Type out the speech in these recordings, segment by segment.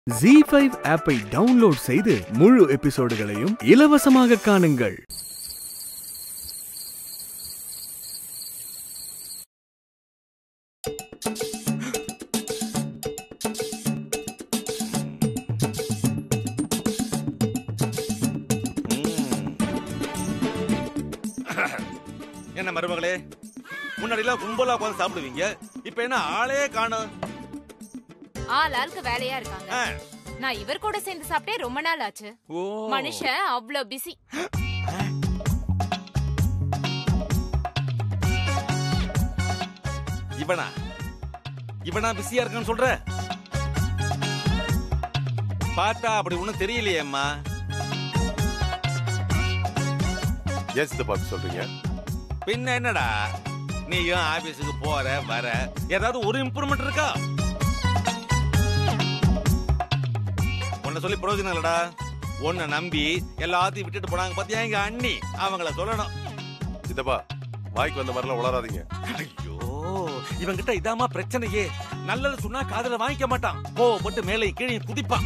G five ஆப்பை download செய்து முழு எபிசோடுகளையும் இலவசமாக காணுங்கள் என்ன மருமகளே முன்னாடிலாம் கும்பலா உட்காந்து சாப்பிடுவீங்க இப்ப என்ன ஆளே காணும் ஆள் ஆளுக்கு வேலையா இருக்காங்க நான் இவர் கூட சேர்ந்து சாப்பிட்டே ரொம்ப நாள் ஆச்சு ஓ மனுஷன் அவ்ளோ பிஸி இவனா இவனா பிஸியா இருக்கான்னு சொல்ற பார்த்தா அப்படி ஒண்ணும் தெரியலையே அம்மா ஏன் சித்தப்பா அப்படி சொல்றீங்க பின்ன என்னடா நீயும் ஆபீஸுக்கு போற வர ஏதாவது ஒரு இம்ப்ரூவ்மெண்ட் இருக்கா உன்னை சொல்லி பிரயோஜனம் இல்லடா உன்னை நம்பி எல்லாத்தையும் விட்டுட்டு போனாங்க பாத்தியா எங்க அண்ணி அவங்கள சொல்லணும் சித்தப்பா வாய்க்கு வந்த மாதிரிலாம் உளராதீங்க ஐயோ இவன்கிட்ட இதாம்மா பிரச்சனையே நல்லது சொன்னா காதுல வாங்கிக்க மாட்டான் கோவப்பட்டு மேலே கீழே குதிப்பான்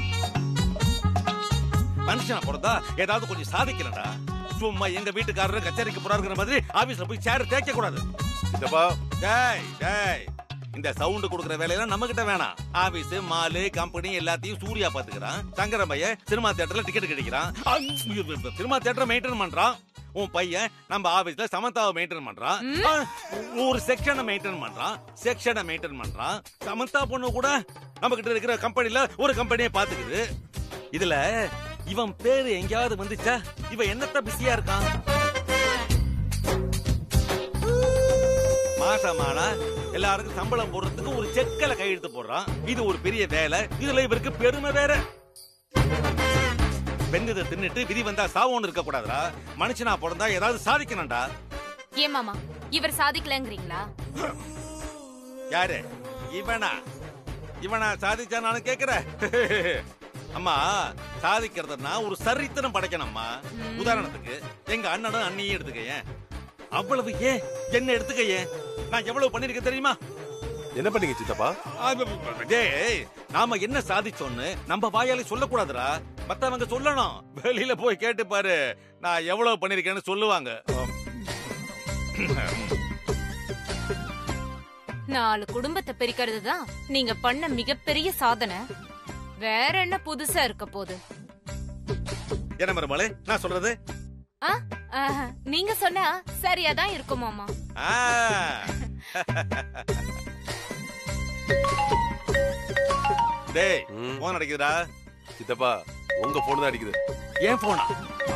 மனுஷனா பிறந்தா ஏதாவது கொஞ்சம் சாதிக்கணும்டா சும்மா எங்க வீட்டுக்காரரு கச்சேரிக்கு போறாருங்கிற மாதிரி ஆபீஸ்ல போய் சேர் தேய்க்க கூடாது சித்தப்பா டேய் டேய் இந்த சவுண்ட் கொடுக்குற வேலையெல்லாம் நம்ம கிட்ட வேணாம் ஆபீஸ் மாலு கம்பெனி எல்லாத்தையும் சூர்யா பாத்துக்கிறான் சங்கர பையன் சினிமா தியேட்டர்ல டிக்கெட் கிடைக்கிறான் அங்க சினிமா தியேட்டர் மெயின்டைன் பண்றான் உன் பையன் நம்ம ஆபீஸ்ல சமந்தாவை மெயின்டைன் பண்றான் ஆ, ஒரு செக்ஷனை மெயின்டைன் பண்றான் செக்ஷனை மெயின்டைன் பண்றான் சமந்தா பொண்ணு கூட நம்ம கிட்ட இருக்கிற கம்பெனில ஒரு கம்பெனியை பாத்துக்குது இதுல இவன் பேரு எங்கேயாவது வந்துச்சா இவன் என்னத்த பிஸியா இருக்கான் மாசமானா எல்லாருக்கும் சம்பளம் போடுறதுக்கு ஒரு செக்கல கையெழுத்து போடுறான் இது ஒரு பெரிய வேலை இதுல இவருக்கு பெருமை வேற வெந்ததை தின்னுட்டு விதி வந்தா சாவோன்னு இருக்க கூடாதுடா மனுஷனா பிறந்தா ஏதாவது சாதிக்கணும்டா ஏன் மாமா இவர் சாதிக்கலங்கிறீங்களா யாரு இவனா இவனா சாதிச்சா நானும் கேக்குற அம்மா சாதிக்கிறதுனா ஒரு சரித்திரம் படைக்கணும்மா ம். உதாரணத்துக்கு எங்க அண்ணனும் அண்ணியும் எடுத்துக்க அவ்வளவு ஏன் என்ன எடுத்துக்க ஏன் நான் எவ்வளவு பண்ணிருக்கேன் தெரியுமா என்ன பண்ணீங்க சித்தப்பா டேய் நாம என்ன சாதிச்சோன்னு நம்ம வாயால சொல்லக்கூடாதுடா மத்தவங்க சொல்லணும் வெளியில போய் கேட்டு பாரு நான் எவ்வளவு பண்ணிருக்கேன்னு சொல்லுவாங்க நாலு குடும்பத்தை பிரிக்கிறது தான் நீங்க பண்ண மிகப்பெரிய சாதனை வேற என்ன புதுசா இருக்க போகுது என்ன மருமலே நான் சொல்றது ஆ? ஆஹா, நீங்க சொன்னா சரியா தான் இருக்கும் மாமா ஆ. டேய் ம், போன் அடிக்குதுடா சித்தப்பா உங்க போன் தான் அடிக்குது ஏன் போனா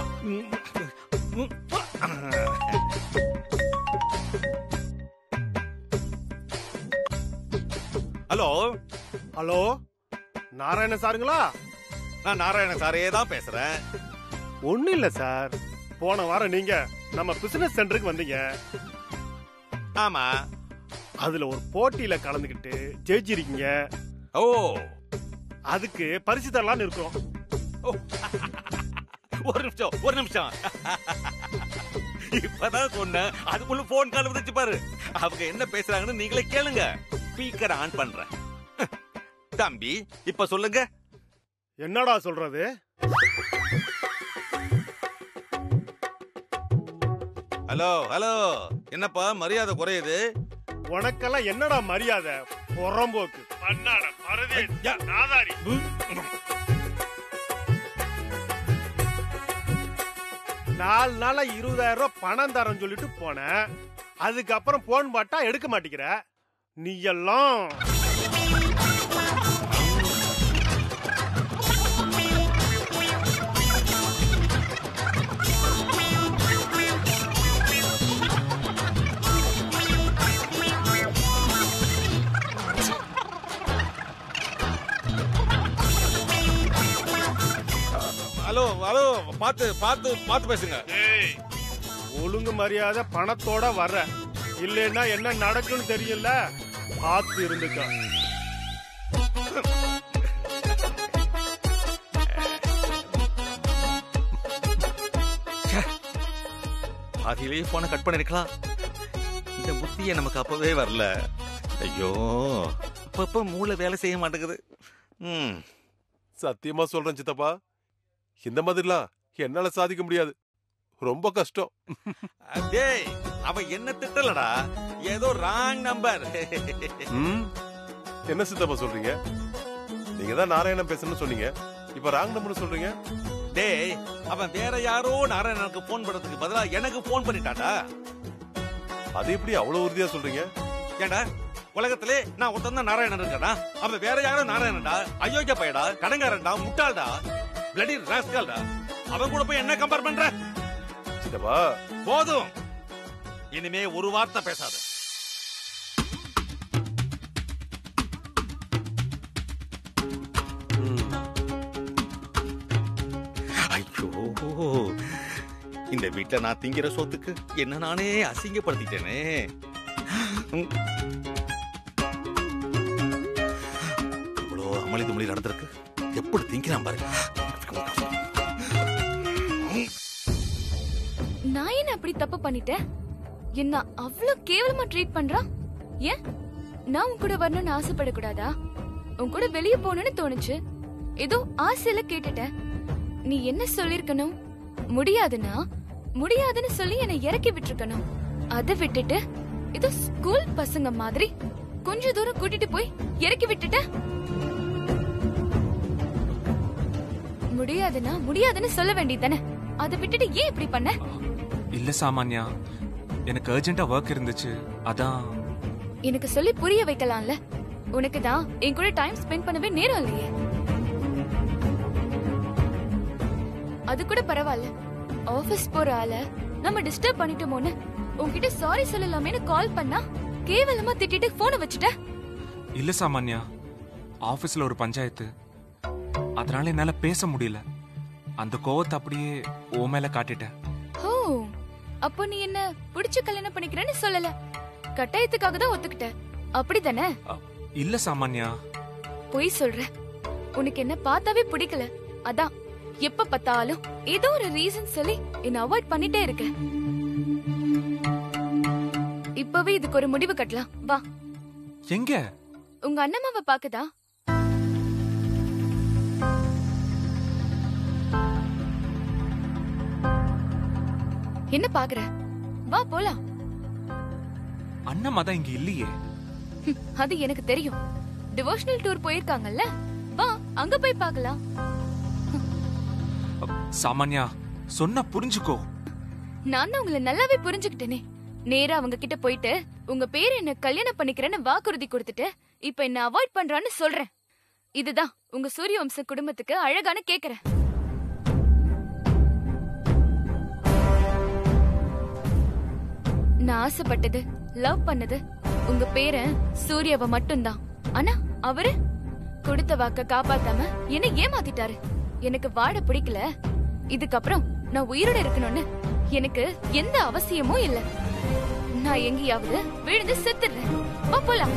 ஹலோ ஹலோ நாராயண சாருங்களா நான் நாராயண சாரே தான் பேசுறேன் ஒண்ணும் இல்ல சார் போன வாரம் நீங்க நம்ம பிசினஸ் சென்டருக்கு வந்தீங்க ஆமா அதுல ஒரு போட்டியில கலந்துக்கிட்டு ஜெயிச்சிருக்கீங்க ஓ அதுக்கு பரிசு தரலாம்னு இருக்கோம் ஓ. ஒரு நிமிஷம் ஒரு நிமிஷம் இப்பதான் சொன்னேன் அதுக்குள்ள போன் கால் வந்துச்சு பாரு அவங்க என்ன பேசுறாங்கன்னு நீங்களே கேளுங்க ஸ்பீக்கர் ஆன் பண்றேன் தம்பி இப்ப சொல்லுங்க என்னடா சொல்றது ஹலோ ஹலோ என்னப்பா மரியாதை குறையுது உனக்கெல்லாம் என்னடா மரியாதை புறம்போக்கு பண்ணாட பரதேசி யா. நாதாரி நாலு நாளா இருபதாயிரம் ரூபாய் பணம் தரேன்னு சொல்லிட்டு போனேன் அதுக்கப்புறம் போன் பாட்டா எடுக்க மாட்டேங்கிற நீ எல்லாம் ஹலோ ஹலோ பார்த்து பார்த்து பார்த்து பேசுங்க ஏய், ஒழுங்கு மரியாதை பணத்தோட வர்ற இல்லைன்னா என்ன நடக்கும்னு தெரியல பார்த்து இருந்துக்க பாதியிலேயே போன கட் பண்ணிருக்கலாம் இந்த புத்தியே நமக்கு அப்பவே வரல ஐயோ அப்பப்ப மூளை வேலை செய்ய மாட்டேங்குது ம் சத்தியமா சொல்றேன் சித்தப்பா இந்த மாதிரிலாம் என்னால சாதிக்க முடியாது ரொம்ப கஷ்டம் டேய் அவ என்ன திட்டலடா ஏதோ ராங் நம்பர் ம்? என்ன சித்தப்பா சொல்றீங்க நீங்க தான் நாராயணன் பேசணும்னு சொன்னீங்க இப்ப ராங் நம்பர் சொல்றீங்க டேய் அவன் வேற யாரோ நாராயணனுக்கு போன் பண்றதுக்கு பதிலா எனக்கு போன் பண்ணிட்டாடா அது எப்படி அவ்வளவு உறுதியா சொல்றீங்க ஏண்டா உலகத்திலே நான் ஒருத்தன் தான் நாராயணன் இருக்கடா அவன் வேற யாரோ நாராயணன்டா அயோக்கிய பையடா கடங்காரன்டா முட்டாள்டா பிளடி ராஸ்கல்டா அவன் கூட போய் என்ன கம்பேர் பண்ற சித்தப்பா போதும் இனிமே ஒரு வார்த்தை பேசாத ம். ஐயோ இந்த வீட்ல நான் திங்கிற சொத்துக்கு என்ன நானே அசிங்கப்படுத்திட்டேனே ம். இவ்வளோ அமளி துமளி நடந்திருக்கு எப்படி திங்கிறான் பாருங்க நான் என்ன அப்படி தப்பு பண்ணிட்டேன் என்ன அவ்வளவு கேவலமா ட்ரீட் பண்றான் ஏன் நான் உன் கூட வரணும்னு ஆசைப்படக்கூடாதா உன் கூட வெளிய போகணும்னு தோணுச்சு ஏதோ ஆசையில கேட்டுட்டேன் நீ என்ன சொல்லிருக்கணும் முடியாதுன்னா முடியாதுன்னு சொல்லி என்னை இறக்கி விட்டுருக்கணும் அதை விட்டுட்டு ஏதோ ஸ்கூல் பசங்க மாதிரி கொஞ்ச தூரம் கூட்டிட்டு போய் இறக்கி விட்டுட்ட முடியாதுன்னா முடியாதுன்னு சொல்ல வேண்டியதானே அதை விட்டுட்டு ஏன் இப்படி பண்ண இல்ல சாமான்யா எனக்கு அர்ஜென்ட்டா ஒர்க் இருந்துச்சு அதான் எனக்கு சொல்லி புரிய வைக்கலாம்ல உனக்கு தான் என் கூட டைம் ஸ்பெண்ட் பண்ணவே நேரம் இல்லையே அது கூட பரவாயில்ல ஆபீஸ் போற ஆள நம்ம டிஸ்டர்ப் பண்ணிட்டோமோன்னு உன்கிட்ட சாரி சொல்லலாமேன்னு கால் பண்ணா கேவலமா திட்டிட்டு போனை வச்சுட்ட இல்ல சாமான்யா ஆபீஸ்ல ஒரு பஞ்சாயத்து அதனால என்னால பேச முடியல அந்த கோவத்தை அப்படியே ஓ மேல காட்டிட்டேன் ஓ அப்போ நீ என்ன புடிச்சு கல்யாணம் பண்ணிக்கிறேன்னு சொல்லல கட்டாயத்துக்காக தான் ஒத்துக்கிட்ட அப்படிதானே இல்ல சாமான்யா பொய் சொல்ற உனக்கு என்ன பார்த்தாவே பிடிக்கல அதான் எப்ப பார்த்தாலும் ஏதோ ஒரு ரீசன் சொல்லி என்ன அவாய்ட் பண்ணிட்டே இருக்க இப்பவே இதுக்கு ஒரு முடிவு கட்டலாம் வா எங்க உங்க அண்ணம்மாவை பாக்குதா என்ன பாக்குற வா போலாம் அண்ணம்மா தான் இங்க இல்லையே ஹம், அது எனக்கு தெரியும் டிவோஷனல் டூர் போயிருக்காங்கல்ல வா அங்க போய் பார்க்கலாம் அ, சாமான்யா சொன்னா புரிஞ்சுக்கோ நான் தான் உங்களை நல்லாவே புரிஞ்சுக்கிட்டேனே நேரா அவங்க கிட்ட போயிட்டு உங்க பேர் என்ன கல்யாணம் பண்ணிக்கிறேன்னு வாக்குறுதி கொடுத்துட்டு இப்ப என்ன அவாய்ட் பண்றான்னு சொல்றேன் இதுதான் உங்க சூரிய வம்ச குடும்பத்துக்கு அழகான கேக்குறேன் நான் ஆசைப்பட்டது லவ் பண்ணது உங்க பேரன் சூர்யாவை மட்டும்தான் ஆனா அவரு கொடுத்த வாக்க காப்பாத்தாம என்ன ஏமாத்திட்டாரு எனக்கு வாழ பிடிக்கல இதுக்கப்புறம் நான் உயிரோட இருக்கணும்னு எனக்கு எந்த அவசியமும் இல்ல நான் எங்கேயாவது விழுந்து செத்துடுறேன் வா போலாம்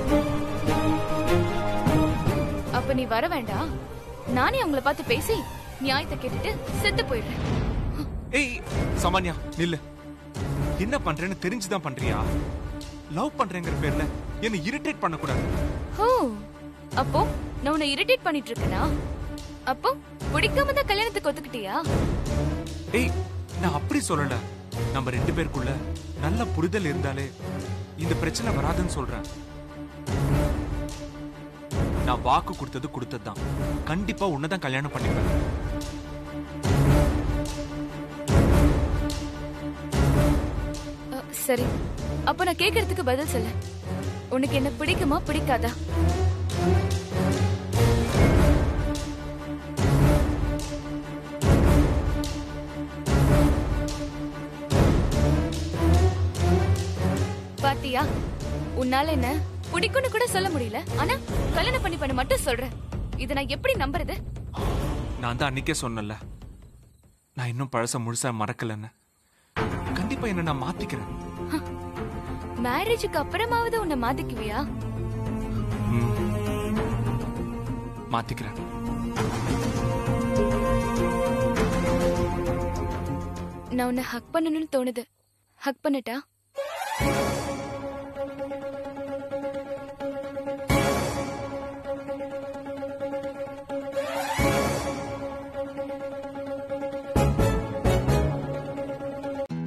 அப்ப நீ வர வேண்டாம் நானே உங்களை பார்த்து பேசி நியாயத்தை கேட்டுட்டு செத்து போயிடுறேன் ஏய் சாமான்யா நில்லு என்ன பண்றேன்னு தெரிஞ்சுதான் பண்றியா லவ் பண்றேங்கிற பேர்ல என்ன இரிட்டேட் பண்ண கூடாது ஓ அப்போ நான் உன்னை இரிட்டேட் பண்ணிட்டு இருக்கேனா அப்போ பிடிக்காம தான் கல்யாணத்துக்கு ஒத்துக்கிட்டியா ஏய் நான் அப்படி சொல்லல நம்ம ரெண்டு பேருக்குள்ள நல்ல புரிதல் இருந்தாலே இந்த பிரச்சனை வராதுன்னு சொல்றேன் நான் வாக்கு கொடுத்தது கொடுத்ததுதான் கண்டிப்பா உன்னதான் கல்யாணம் பண்ணிப்பேன் அ, சரி அப்ப நான் கேக்குறதுக்கு பதில் சொல்லு உனக்கு என்ன பிடிக்குமா பிடிக்காதா பாத்தியா உன்னால என்ன பிடிக்கும்னு கூட சொல்ல முடியல ஆனா கல்யாணம் பண்ணி பண்ண மட்டும் சொல்ற இத நான் எப்படி நம்புறது நான் தான் அன்னைக்கே சொன்னல நான் இன்னும் பழச முழுசா மறக்கலன்னு கண்டிப்பா என்ன நான் மாத்திக்கிறேன் மேரேஜுக்கு அப்புறமாவது உன்னை மாத்திக்குவியா ம். மாத்திக்கிறேன் நான் உன்னை ஹக் பண்ணணும்னு தோணுது ஹக் பண்ணட்டா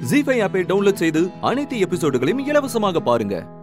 ஜி ஃபைவ் ஆப்பை டவுன்லோட் செய்து அனைத்து எபிசோடுகளையும் இலவசமாக பாருங்க